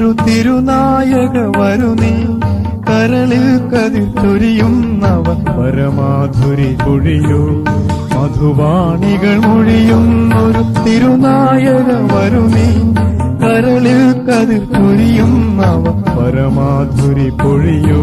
ഒരു തിരുനായക വരുന്നീ കരളിൽ കതിർ ചൊരിയുന്നവ പരമാധുരി പൊഴിയോ മധുവാണികൾ മൊഴിയുന്നൊരു തിരുനായക വരുന്നീ കരളിൽ കതിർ ചൊരിയുന്നവ പരമാധുരി പൊഴിയോ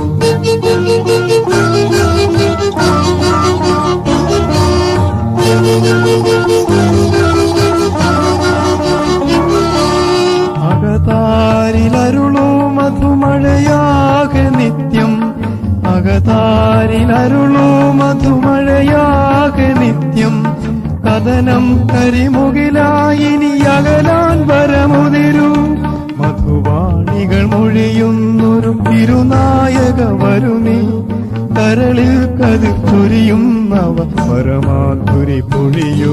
അകതാരിലരുളോ മധുമഴയാകെ നിത്യം അകതാരിലരുളോ മധുമഴയാകെ നിത്യം കഥനം കരിമുകിലായിനി അകലാൻ വരമുതിരു മധുവാണികൾ മൊഴിയുന്നൊരു തിരുനായക വരുമീ കരളിൽ കതിർ ചൊരിയുന്നവ പരമാധുരി പൊഴിയോ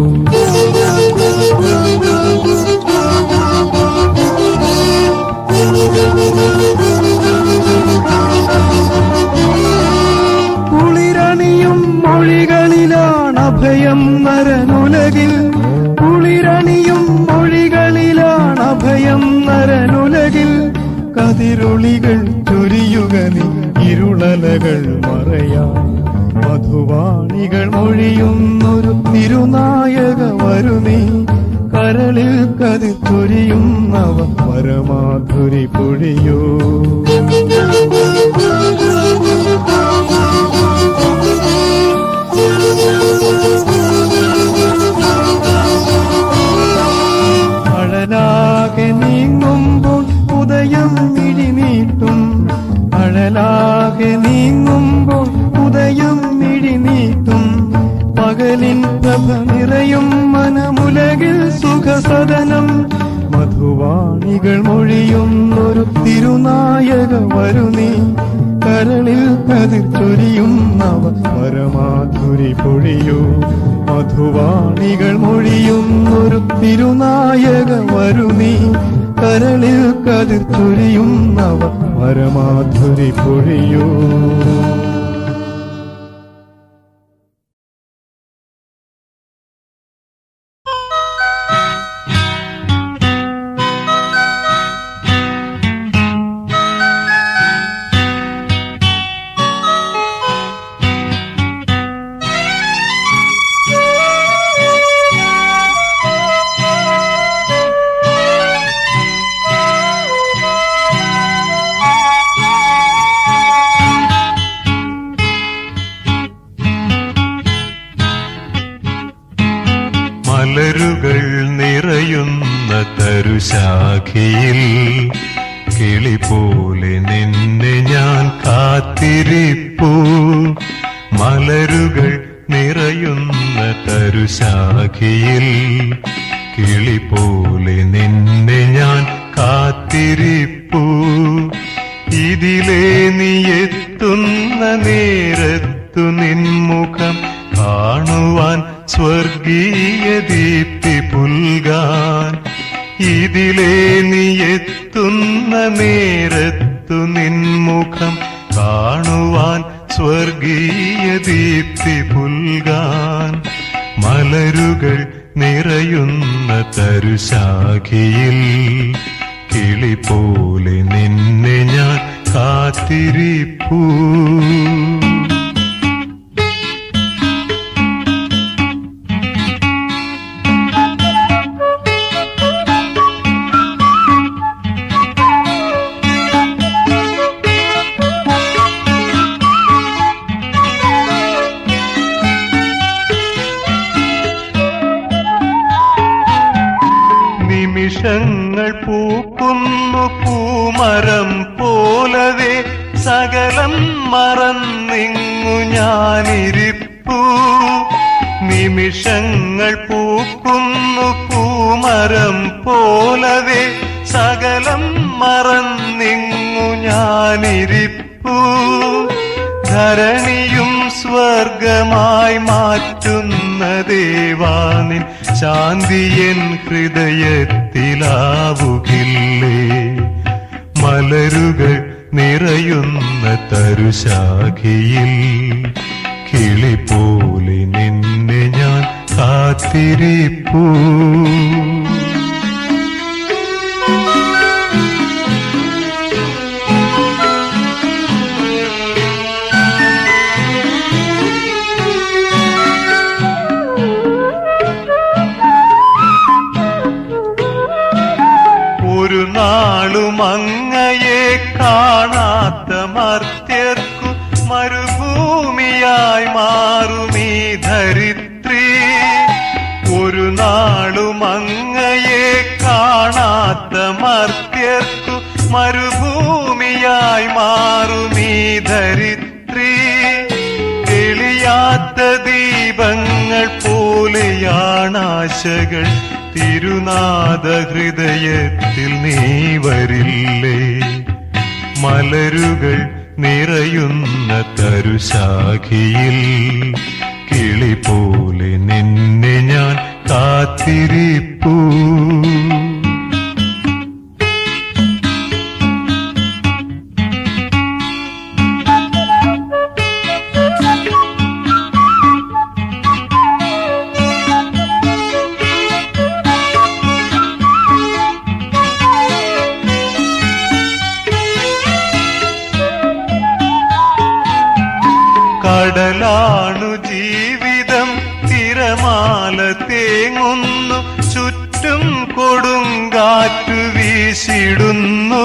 കുളിരണിയും മൊഴികളിലാണ് അഭയം നരനുലകിൽ കുളിരണിയും മൊഴികളിലാണ് അഭയം നരനുലകിൽ കതിരൊളികൾ ചൊരിയുക നീ ഇരുളലകൾ മറയാ മധുവാണികൾ മൊഴിയുന്നൊരു തിരുനായക വരുന്നീ കരളിൽ കതിർ ചൊരിയുന്നവ പരമാധുരി പൊഴിയോ അഴലാകെ നീങ്ങുമ്പോൾ ഉദയം മിഴിനീട്ടും അഴലാകെ നീങ്ങുമ്പോൾ ഉദയം മിഴിനീട്ടും പകലിൻ പ്രഭ നിറയും മനമുലകിൽ സുഖസദനം മധുവാണികൾ മൊഴിയുന്നൊരു തിരുനായക വരുന്നീ കരളിൽ കതിർ ചൊരിയുന്നവ പരമാധുരി പൊഴിയോ മധുവാണികൾ മൊഴിയുന്നൊരു തിരുനായക വരുന്നീ കരളിൽ കതിർ ചൊരിയുന്നവ പരമാധുരി പൊഴിയോ മലരുകൾ നിറയുന്ന തരുശാഖയിൽ കിളി പോലെ നിന്നെ ഞാൻ കാത്തിരിപ്പൂ മലരുകൾ നിറയുന്ന തരുശാഖയിൽ കിളി പോലെ നിന്നെ ഞാൻ കാത്തിരിപ്പൂ ഇതിലേ നീ എത്തുന്ന നേരത്തു നിൻമുഖം കാണുവാൻ സ്വർഗീയ ദീപ്തി പുൽകാൻ ഇതിലേ നീ എത്തുന്ന നേരത്തു നിൻമുഖം കാണുവാൻ സ്വർഗീയ ദീപ്തി പുൽകാൻ മലരുകൾ നിറയുന്ന തരുശാഖിയിൽ കിളി പോലെ നിന്നെ ഞാൻ കാത്തിരിപ്പൂ നിമിഷങ്ങൾ പൂക്കുന്നു പൂമരം പോലവേ സകലം മറന്നിങ്ങു ഞാനിരിപ്പൂ നിമിഷങ്ങൾ പൂക്കുന്നു പൂമരം പോലവേ സകലം മറന്നിങ്ങു ഞാനിരിപ്പൂ ധരണിയും സ്വർഗമായി മാറ്റുന്ന ദേവാനിൻ ശാന്തിയൻ ഹൃദയത്തിലാവുകില്ലേ മലരുകൾ നിറയുന്ന തരുശാഖിയിൽ കിളി പോലെ നിന്നെ ഞാൻ കാത്തിരിപ്പൂ അങ്ങയെ കാണാത്ത മർത്യർക്കു മരുഭൂമിയായി മാറുമീ ധരിത്രി തെളിയാത്ത ദീപങ്ങൾ പോലെയാണാശകൾ തിരുനാഥ ഹൃദയത്തിൽ നീ വരില്ലേ മലരുകൾ നിറയുന്ന തരുശാഖിയിൽ കിളി പോലെ നിന്നെ ഞാൻ കാത്തിരിപ്പൂ കടലാണു ജീവിതം തിരമാല തേങ്ങുന്നു ചുറ്റും കൊടുങ്കാറ്റു വീശിടുന്നു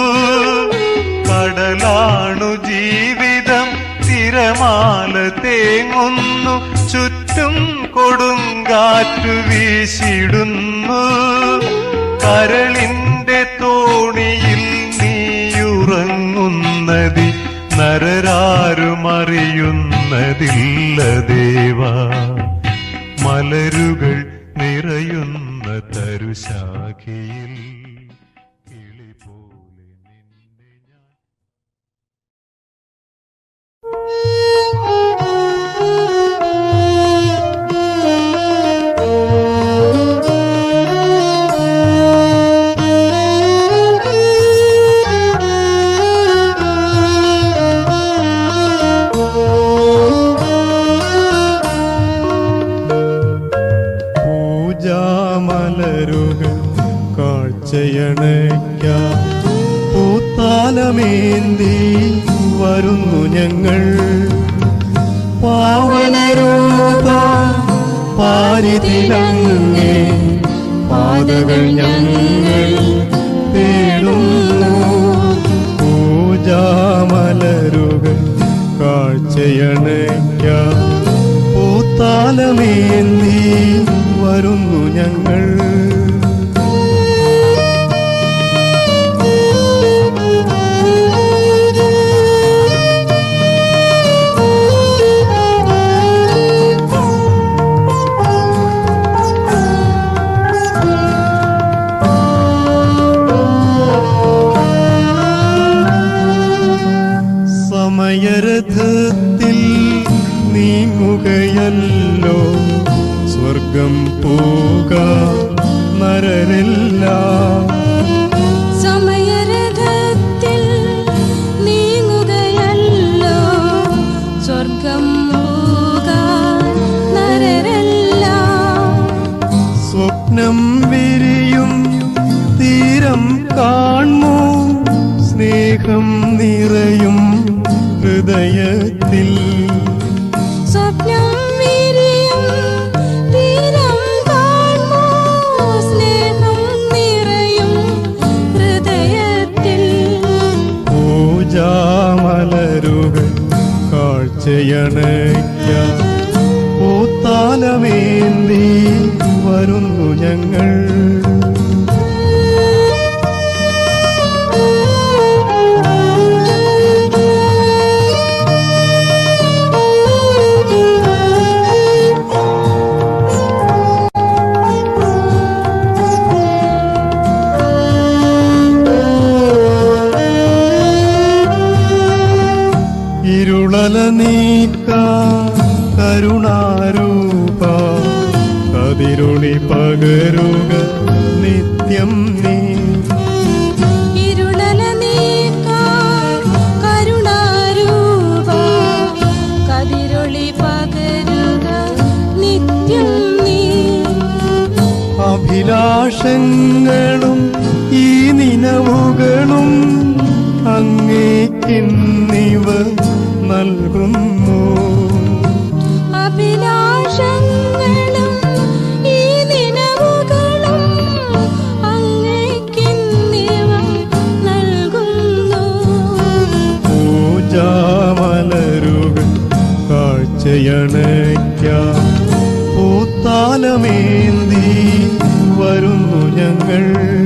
കടലാണു ജീവിതം തിരമാല തേങ്ങുന്നു ചുറ്റും കൊടുങ്കാറ്റു വീശിടുന്നു കരളിന്റെ തോണിയിൽ നീയുറങ്ങുന്നതി നരരാരും അറിയുന്നതില്ല ദേവാ മലരുകൾ നിറയുന്ന തരുശാഖിയിൽ കിളി പോലെ നിന്നെ ഞാൻ പൂജാമലരുകൾ കാഴ്ചയണയ്ക്കാം പൂത്താലമേന്തി വരുന്നു ഞങ്ങൾ പാവനരൂപ പാരിതിലങ്ങേ പാതകൾ ഞങ്ങൾ തേടുന്നു പൂജാമലരുകൾ കാഴ്ചയണയ്ക്കാം പൂത്താലമേന്തി വരുന്നു ഞങ്ങൾ സമയരഥത്തിൽ നീങ്ങുകയല്ലോ സ്വർഗം പോക നരരെല്ലാം സമയരഥത്തിൽ നീങ്ങുകയല്ലോ സ്വർഗം പോകാൻ നരരെല്ലാം സ്വപ്നം വിരിയും തീരം കാൺമോ സ്നേഹം നിറയും ഹൃദയത്തിൽ സ്വപ്നം വിരിയും തീരം കാണുമോ സ്നേഹം നിറയും ഹൃദയത്തിൽ പൂജാമലരുകൾ കാഴ്ചയണയ്ക്കാം പൂത്താലമേന്തി വരുന്നു ഞങ്ങൾ ഇരുളല നീക്ക കരുണാരൂപ കതിരുളി പകരുക നിത്യം നീ ഇരുളല നീക്കാൻ കരുണാരൂപ കതിരൊളി പകരുക നിത്യം നീ അഭിലാഷങ്ങളും ഈ നിലവുകളും അങ്ങേക്കിന്നിവ നൽകുന്നു അഭിലാഷങ്ങളും ഈ നിലവുകളും അങ്ങേക്കിന്നിവ നൽകുന്നു പൂജാമലരുകൾ കാഴ്ചയണയ്ക്കാം പൂത്താലമേന്തി വരുന്നു ഞങ്ങൾ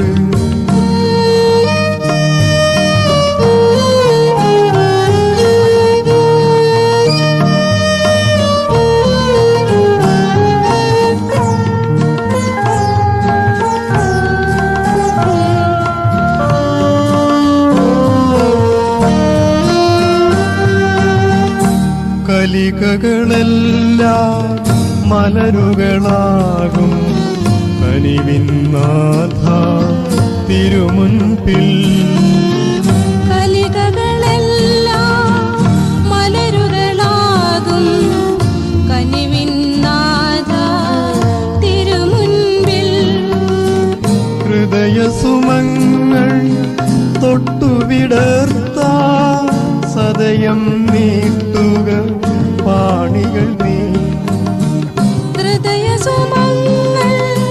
കലികകളെല്ലാം മലരുകളാകും കനിവിന്നാഥ തിരുമുൻപിൽ കലികകളെല്ലാം മലരുകളാകും കനിവിന്നാഥ തിരുമുൻപിൽ ഹൃദയസുമങ്ങൾ തൊട്ടുവിടർത്ത സദയം നീട്ടുക പാണികൾ നീ ഹൃദയസുമങ്ങൾ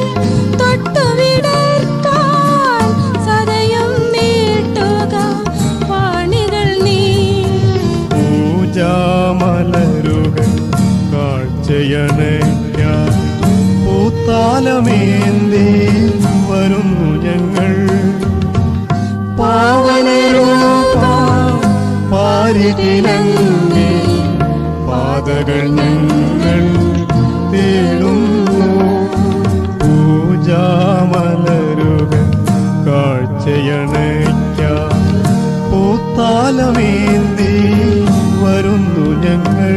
തൊട്ടുവിടർത്താൻ സദയം നീട്ടുക പാണികൾ നീ പൂജാമലരുകൾ കാഴ്ചയണയ്ക്കാൻ പൂത്താലമേന്തി വരുന്നു ഞങ്ങൾ പാവനരൂപ പാരിതിലങ്ങി പാതകൾ ഞങ്ങൾ തേടുന്നു പൂജാമലരുകൾ കാഴ്ചയണയ്ക്കാൻ പൂത്താലമേന്തി വരുന്നു ഞങ്ങൾ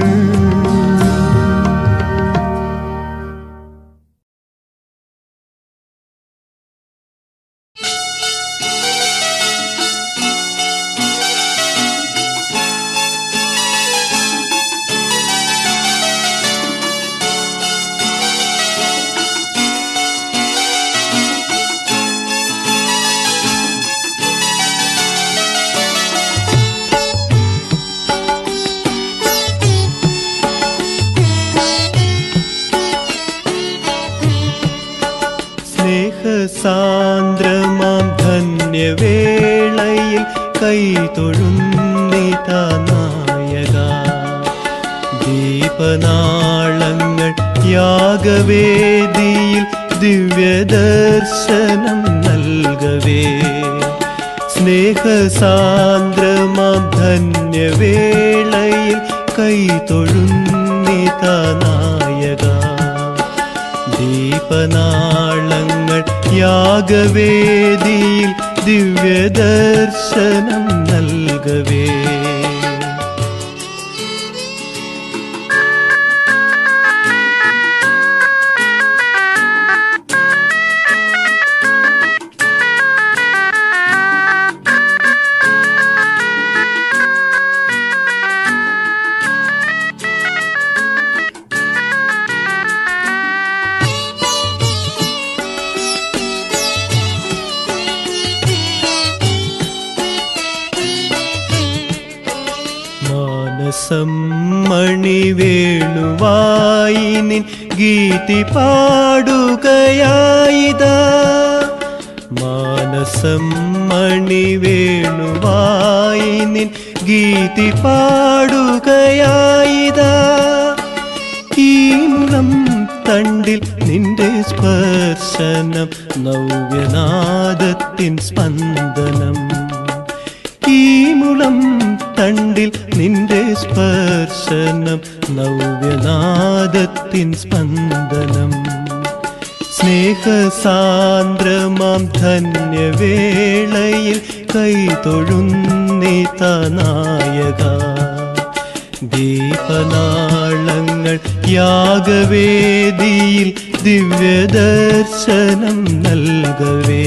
സ്നേഹസാന്ദ്രമാം ധന്യവേളയിൽ കൈതൊഴുന്നിതാ നായക ദീപനാളങ്ങൾ യാഗവേദിയിൽ ദിവ്യദർശനം നൽകവേ സ്നേഹസാന്ദ്രമാം ധന്യവേളയിൽ കൈതൊഴുന്നിതാ നായക ദീപനാളങ്ങൾ യാഗവേദിയിൽ ദിവ്യദർശനം നൽകവേ മാനസം മണിവേണുവായി നിൻ ഗീതി പാടുകയായിതാ മാനസം മണിവേണുവായി നിൻ ഗീതി പാടുകയായിതാ ഈ മുളം തണ്ടിൽ നിന്റെ സ്പർശനം നവ്യനാദത്തിൻ സ്പന്ദനം ഈ മുളം തണ്ടിൽ നിന്റെ സ്പർശനം നവ്യനാദത്തിൻ സ്പന്ദനം സ്നേഹസാന്ദ്രമാം ധന്യവേളയിൽ കൈതൊഴുന്നിത നായക ദീപനാളങ്ങൾ യാഗവേദിയിൽ ദിവ്യദർശനം നൽകവേ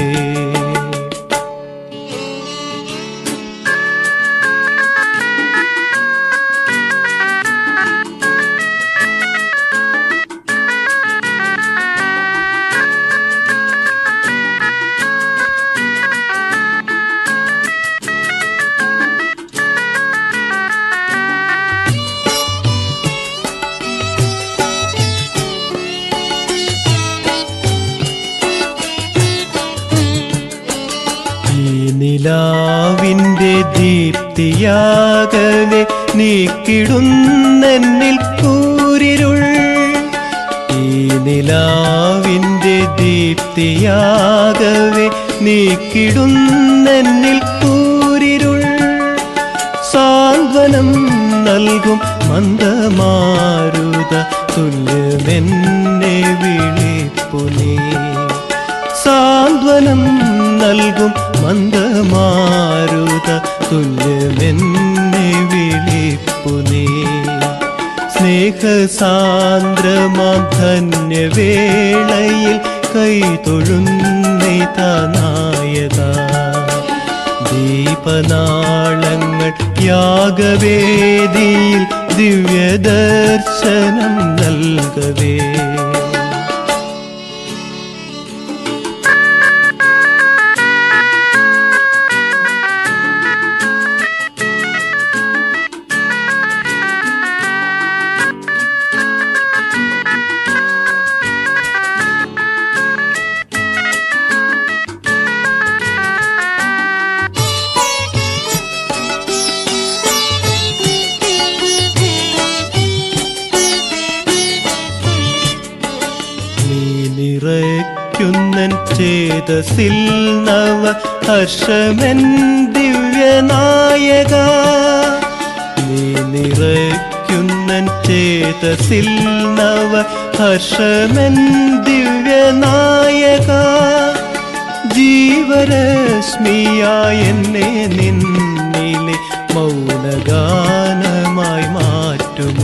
ഈ നിലാവിൻ്റെ ദീപ്തിയാകവെ നീക്കിടുന്നെന്നിൽ കൂരിരുൾ ഈ നിലാ നിലാവിൻ്റെ ദീപ്തിയാകവേ നീക്കിടുന്നെന്നിൽ കൂരിരുൾ സാന്ത്വനം നൽകും മന്ദമാരുത തുല്യമെന്നെ വിളിപ്പു നീ സാന്ത്വനം നൽകും മന്ദമാരുത തുല്യമെന്നെ വിളിപ്പു നീ സ്നേഹസാന്ദ്രമാം ധന്യവേളയിൽ കൈതൊഴുന്നേത നായക ദീപനാളങ്ങൾ യാഗവേദിയിൽ ദിവ്യദർശനം നൽകവേ നീ നിറയ്ക്കുന്നൻ ചേതസിൽ നവ ഹർഷമെൻ ദിവ്യനായക നീ നിറയ്ക്കുന്നൻ ചേതസിൽ നവ ഹർഷമെൻ ദിവ്യനായക ജീവരശ്മിയായ എന്നെ നിന്നിലെ മൗനഗാനമായി മാറ്റുമോ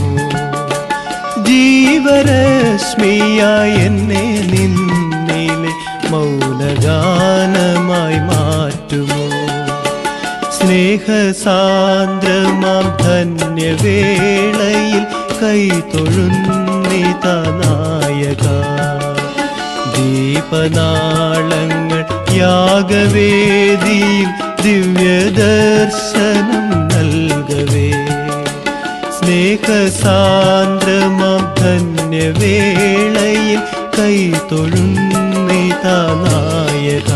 ജീവരശ്മിയായ എന്നെ നിന്നിലെ മൗനഗാനമായി മാറ്റുമോ സ്നേഹസാന്ദ്രമാം ധന്യവേളയിൽ കൈതൊഴുന്നിത നായക ദീപനാളങ്ങൾ യാഗവേദിയിൽ ദിവ്യദർശനം നൽകവേ സ്നേഹസാന്ദ്രമാം ധന്യവേളയിൽ കൈതൊഴുന്നിത നായക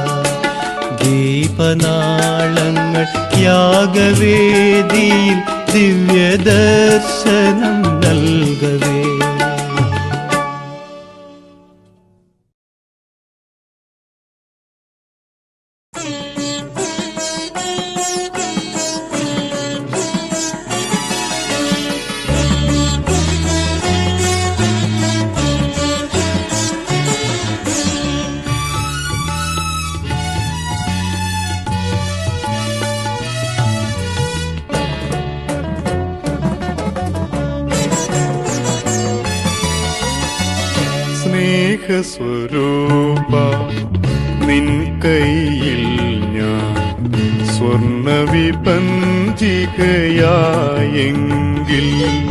ദീപനാളങ്ങൾ യാഗവേദിയിൽ ദിവ്യദർശനം നൽകവേ സ്നേഹസ്വരൂപ നിൻ കയ്യിൽ ഞാൻ സ്വർണ വിപഞ്ചികയായെങ്കിൽ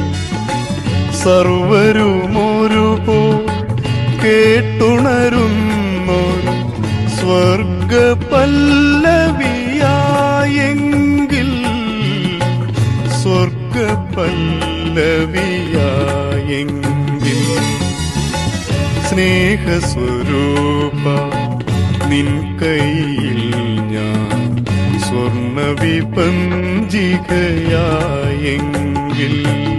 സർവരുമൊരുപോ കേട്ടുണരുന്നൊരു സ്വർഗ പല്ലവിയായെങ്കിൽ സ്വർഗ പല്ലവിയായെങ്കിൽ സ്നേഹസ്വരൂപ നിൻ കയ്യിൽ ഞാൻ സ്വർണ വിപഞ്ചികയായെങ്കിൽ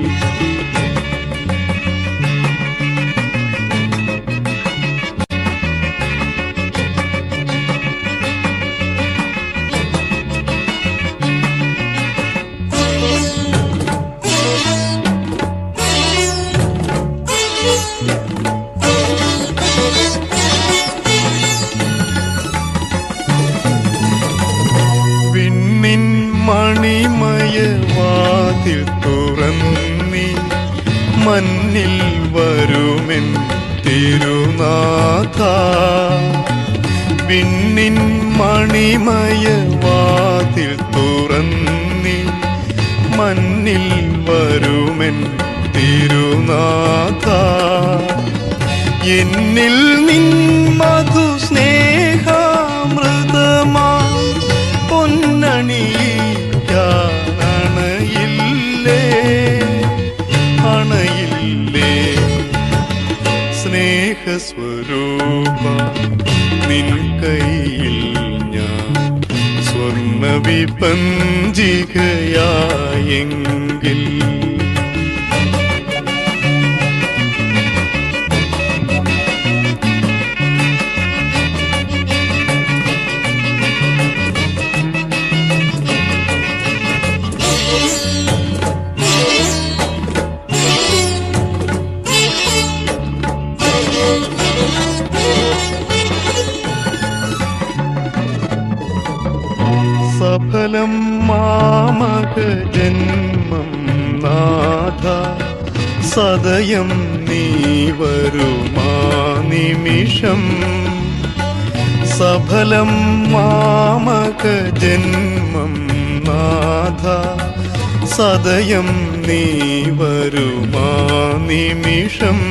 വിണ്ണിൻ മണിമയ വാതിൽ തുറന്നി മണ്ണിൽ വരുമെൻ തിരുനാഥ വിണ്ണിൻ മണിമയ വാതിൽ തുറന്നി മണ്ണിൽ വരുമെൻ തിരുനാഥ എന്നിൽ നിൻ മധു സ്നേഹാമൃതമാ പൊന്നണിയില്ലേ അണയില്ലേ സ്നേഹസ്വരൂപ നിൻ കയ്യിൽ ഞാൻ സ്വർണ വിപഞ്ചികയായെങ്കിൽ ജന്മം നാഥ സദയം നീ വരുമാ നിമിഷം സഫലം മാമക ജന്മം നാഥ സദയം നീ വരുമാ നിമിഷം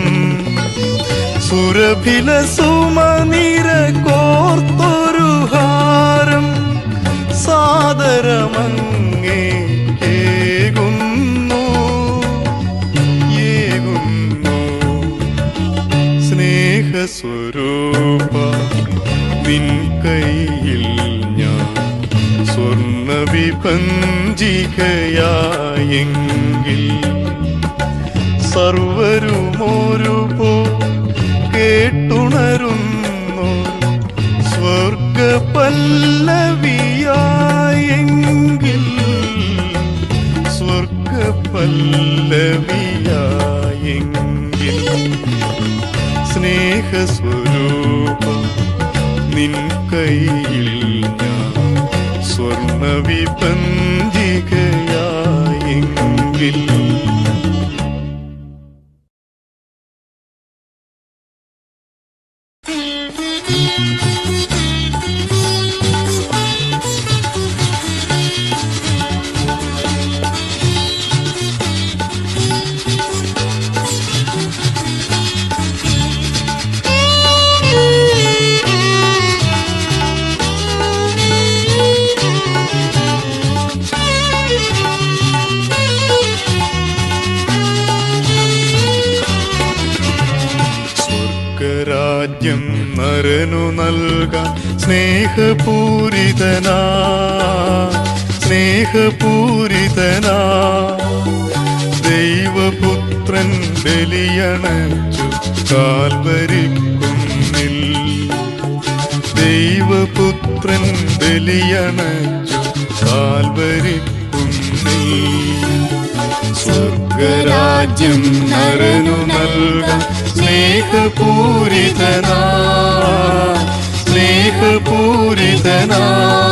സുരഭില സുമനിര കോർത്തൊരു ഹാരം സാദരമങ്ങേ ഏകുന്നു ഏകുന്നു സ്നേഹസ്വരൂപ നിൻ കയ്യിൽ ഞാൻ സ്വർണ്ണ വിപഞ്ചികയായെങ്കിൽ സർവരുമൊരുപോ കേട്ടുണരുന്നു സ്വർഗ പല്ലവിയായെങ്കിൽ സ്വർഗ പല്ലവിയായെങ്കിൽ സ്നേഹസ്വരൂപ നിൻ കയ്യിൽ ഞാൻ സ്വർണ്ണ വിപഞ്ചികയായെങ്കിൽ സ്വർഗരാജ്യം നരനു നൽകാൻ സ്നേഹപൂരിതനാ സ്നേഹപൂരിതനാ ദൈവപുത്രൻ ബലിയണച്ചു കാൽവരിക്കുന്നിൽ ദൈവപുത്രൻ ബലിയണച്ചു കാൽവരിക്കുന്നിൽ സ്വർഗരാജ്യം നരനു നൽകാൻ സ്നേഹപൂരിതനാ സ്നേഹപൂരിതനാ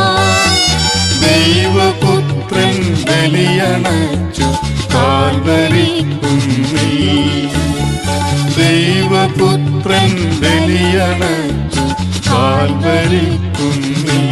ദൈവപുത്രൻ ബലിയണച്ചു കാൽവരിക്കുന്നിൽ ദൈവപുത്രൻ ബലിയണച്ചു കാൽവരിക്കുന്നിൽ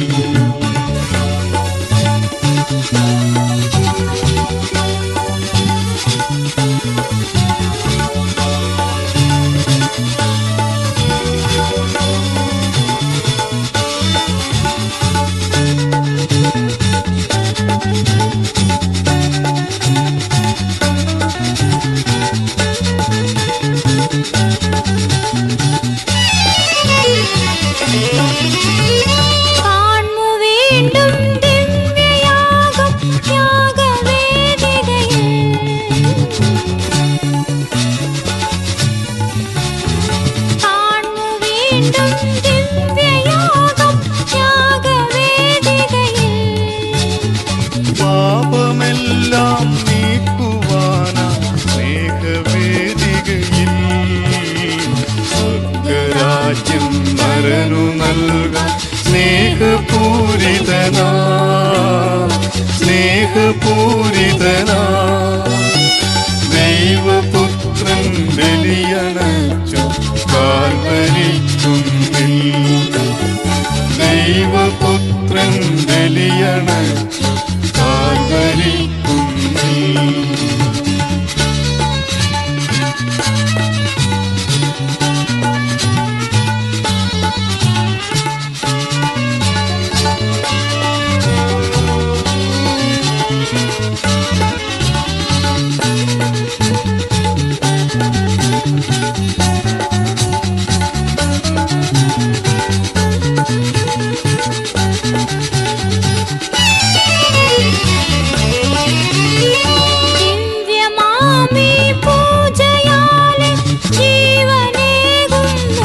കാൺമു വീണ്ടും ദിവ്യയാഗം യാഗവേദികയിൽ കാൺമു വീണ്ടും ദിവ്യയാഗം യാഗവേദികയിൽ പാപമെല്ലാം നീക്കുവാന സ്നേഹവേദികയിൽ സ്വർഗരാജ്യം നരനു നൽകാൻ സ്നേഹപൂരിതനാ സ്നേഹപൂരിതനാ ദൈവപുത്രൻ ബലിയണച്ചു കാൽവരിക്കുന്നിൽ ദൈവപുത്രൻ ബലിയണച്ചു കാൽവരിക്കുന്നിൽ ദിവ്യമാമി പൂജയാലെ ജീവനേകുന്നു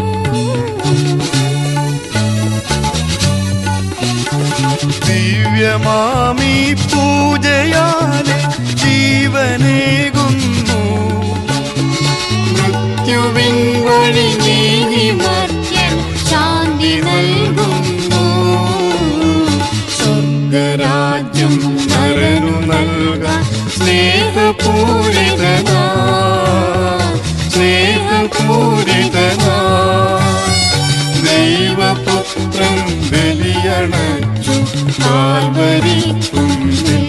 ദിവ്യമാമി പൂജയാലെ ജീവനേകുന്നു മൃത്യുവിൻ വഴി നീങ്ങി മർത്യൻ ശാന്തി നൽകുന്നു സ്വർഗരാജ്യം നര കാൽവരി കുന്നിൽ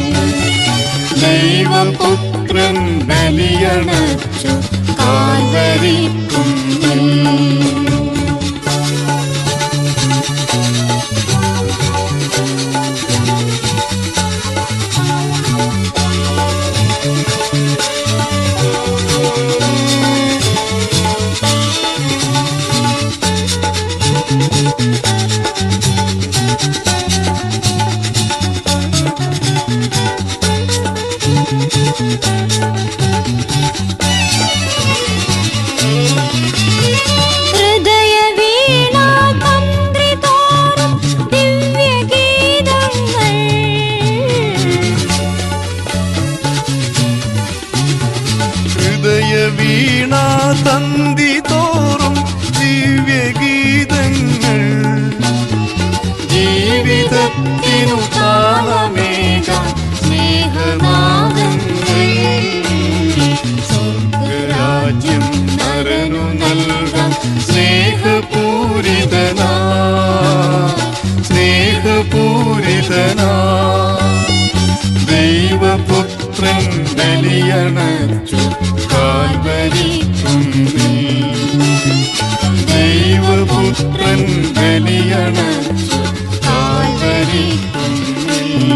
ദൈവപുത്രൻ ബലിയണച്ചു കാൽവരി കുന്നിൽ ഹൃദയ വീണ തന്ത്രി തോറും ദിവ്യഗീതങ്ങൾ ഹൃദയ വീണ തന്തി തോറും ദിവ്യഗീതങ്ങൾ ജീവിതത്തിനു താളമേക സ്നേഹനാദങ്ങൾ സ്വർഗരാജ്യം നരനു നൽകാം സ്നേഹപൂരിതനാ സ്നേഹപൂരിതനാ ദൈവപുത്രൻ ബലിയണച്ചു കാൽവരി കുന്നിൽ ദൈവപുത്രൻ ബലിയണച്ചു കാൽവരി കുന്നിൽ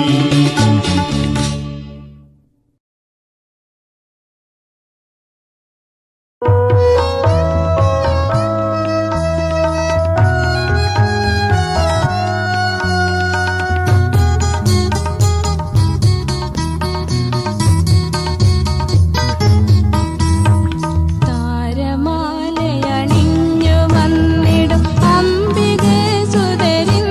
താരമാലയണിഞ്ഞു വന്നിടും അംബികേ സുതരി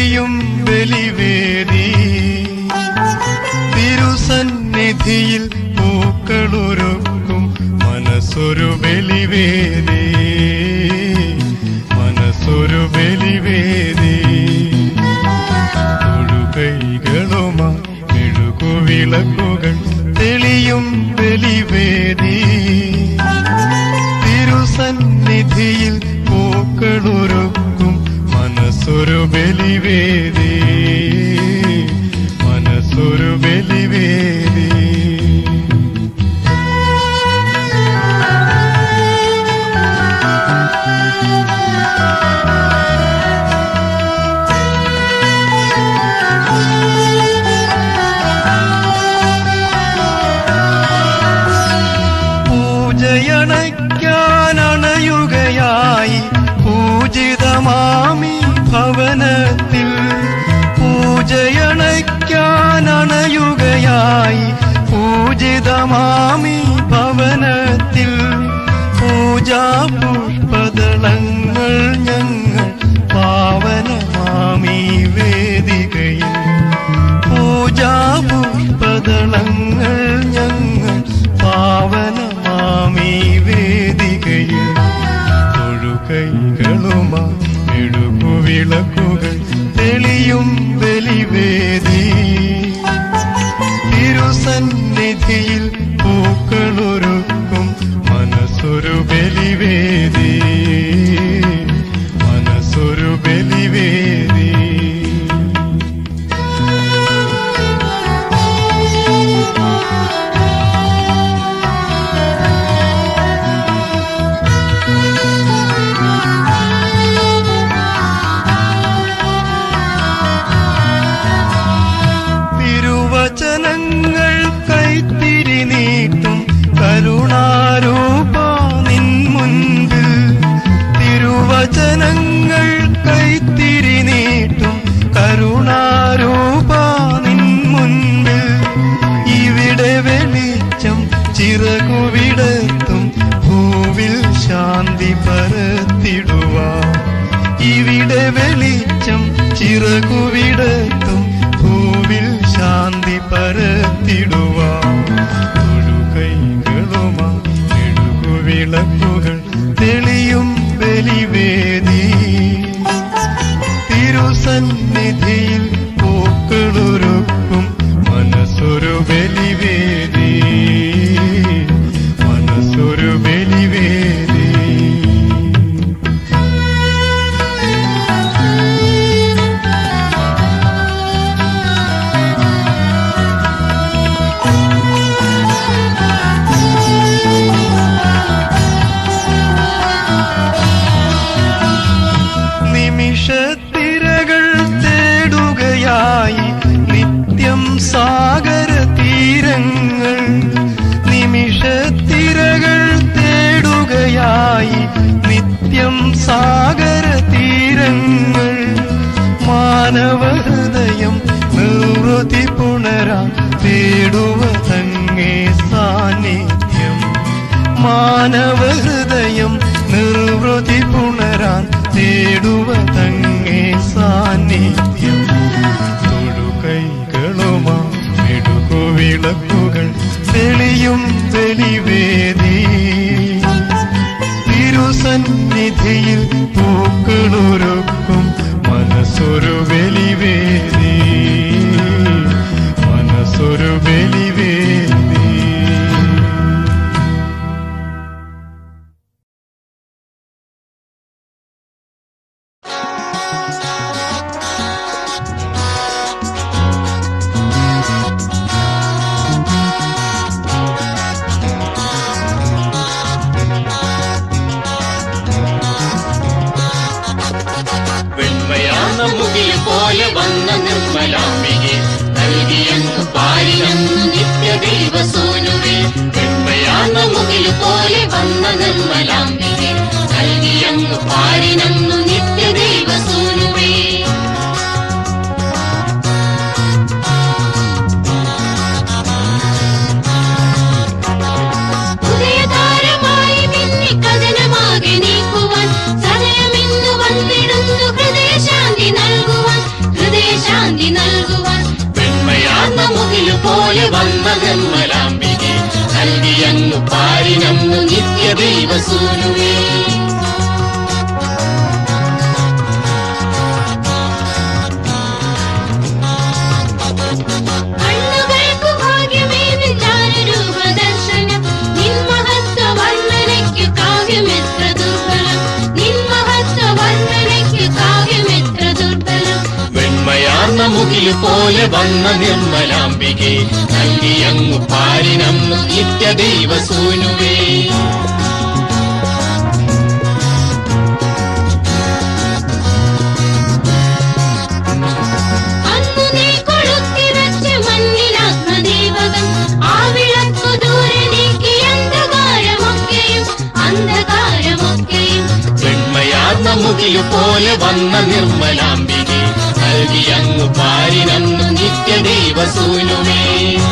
തെളിയും ബലിവേദി തിരുസന്നിധിയിൽ പൂക്കളൊരുക്കും മനസ്സൊരു ബലിവേദി മനസ്സൊരു ബലിവേദി തൊഴുകൈകളുമായി മെഴുകുവിളക്കുകൾ തെളിയും ബലിവേദി തിരുസന്നിധിയിൽ പൂക്കളൊരുക്കും മനസ്സൊരു ബലിവേദി മനസ്സൊരു ബലിവേദി പൂജയണയ്ക്കാനണയുകയായി പൂജിതമാമി ഭവനത്തിൽ പൂജയണയ്ക്കാനണയുകയായി പൂജിതമാമി ഭവനത്തിൽ പൂജാ പുഷ്പദളങ്ങൾ ഞങ്ങൾ പാവനമാമി വേദികയിൽ പൂജാ പുഷ്പദളങ്ങൾ ഞങ്ങൾ പാവനമാമി വേദികയിൽ തൊഴുകൈകളുമായി എഴുകുവിളക്കുകൾ തെളിയും ബലിവേദി തിരുസന്നിധിയിൽ പൂക്കളൊരുക്കും മനസ്സൊരു ബലിവേദി മനസ്സൊരു ബലിവേദി തിരുവചനങ്ങൾ കൈത്തിരി നീട്ടും കരുണാരൂപ നിൻ മുൻപിൽ തിരുവചനങ്ങൾ കൈത്തിരി നീട്ടും കരുണാരൂപ നിൻ മുൻപിൽ ഇവിടെ വെളിച്ചം ചിറകുവിടത്തും ഭൂവിൽ ശാന്തി പരത്തിടുവാൻ ഇവിടെ വെളിച്ചം ചിറകുവിടത്തും ഭൂവിൽ ശാന്തി പരത്തിടുവാൻ തൊഴുകൈകളുമായി എഴുകുവിളക്കുകൾ തെളിയും ബലിവേദി തിരുസന്നിധിയിൽ പൂക്കളൊരുക്കും മനസ്സൊരു ബലിവേദി മനസ്സൊരു ബലിവേദി നിമിഷത്തിരകൾ തേടുകയായി നിത്യം സാഗര തീരങ്ങൾ നിമിഷത്തിരകൾ തേടുകയായി നിത്യം സാഗര തീരങ്ങൾ മാനവഹൃദയം നിർവൃതി പുണരാൻ തേടുവതങ്ങേ സാന്നിധ്യം മാനവഹൃദയം നിർവൃതി പുണരാൻ തേടുവതങ്ങേ സാന്നിധ്യം തൊഴുകൈകളുമാ മെടുകുവിളക്കുകൾ തെളിയും തെളിവേദി തിരുസന്നിധിയിൽ പൂക്കളൊരുക്കും മനസ്സൊരു ബലിവേദി മനസ്സൊരു ബലിവേദി വെണ്മയാർന്ന മുകിൽ പോലെ വന്ന നിർമ്മലാംബികെ നൽകിയെന്നു പാരിലെന്നു നിത്യദൈവ സൂനുവേ വെണ്മയാർന്ന മുകിൽ പോലെ വന്ന നിർമ്മലാംബികെ നൽകിയെന്നു പാരിനെന്നു നിത്യദൈവ സൂനുവേ ഉദയതാരമായി മിന്നി കഥനമാകെ നീക്കുവാൻ സദയമിന്നു വന്നിടുന്നു ഹൃദയശാന്തി നൽകുവാൻ നിർമ്മലാംബികെ നൽകിയങ്ങു പാരിനന്നു നിത്യദൈവസൂനുവേ കണ്ണുകൾക്കു ഭാഗ്യമേത് ചാരുരൂപദർശനം നിൻ മഹത്വ വർണ്ണനയ്ക്കു കാവ്യമെത്ര ദുർബലം നിൻ മഹത്വ വർണ്ണനയ്ക്കു കാവ്യമെത്ര ദുർബലം വെണ്മയാർന്ന മുകില് പോലെ വന്ന നിർമ്മലാംബികെ നൽകിയങ്ങു പാരിനന്നു നിത്യദൈവസൂനുവേ അന്നു നീ കൊളുത്തി വെച്ച മണ്ണിലാത്മദേവകം ആ വിളക്കു ദൂരെ നീക്കി അന്ധകാരമൊക്കെയും അന്ധകാരമൊക്കെയും വെണ്മയാർന്ന മുകിലു പോലെ വന്ന നിർമ്മലാംബികെ നൽകിയങ്ങു പാരിനന്നു നിത്യദൈവസൂനുമേ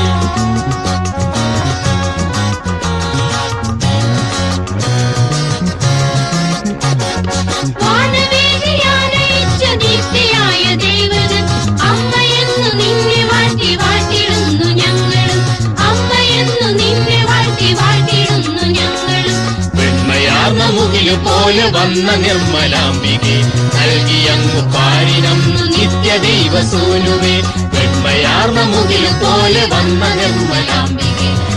വാനവേദിയാനയിച്ച ദീപ്തിയായ ദേവതൻ അമ്മയെന്നു നിന്നെ വാഴ്ത്തി വാഴ്ത്തിടുന്നു ഞങ്ങളും അമ്മയെന്നു നിന്നെ വാഴ്ത്തി വാഴ്ത്തിടുന്നു ഞങ്ങളും വെണ്മയാർന്ന മുകിലു പോലെ വന്ന നിർമ്മലാംബികെ നൽകിയങ്ങു പാരിനന്നു നിത്യദൈവസൂനുവേ വെണ്മയാർന്ന മുകിലു പോലെ വന്ന നിർമ്മലാംബികെ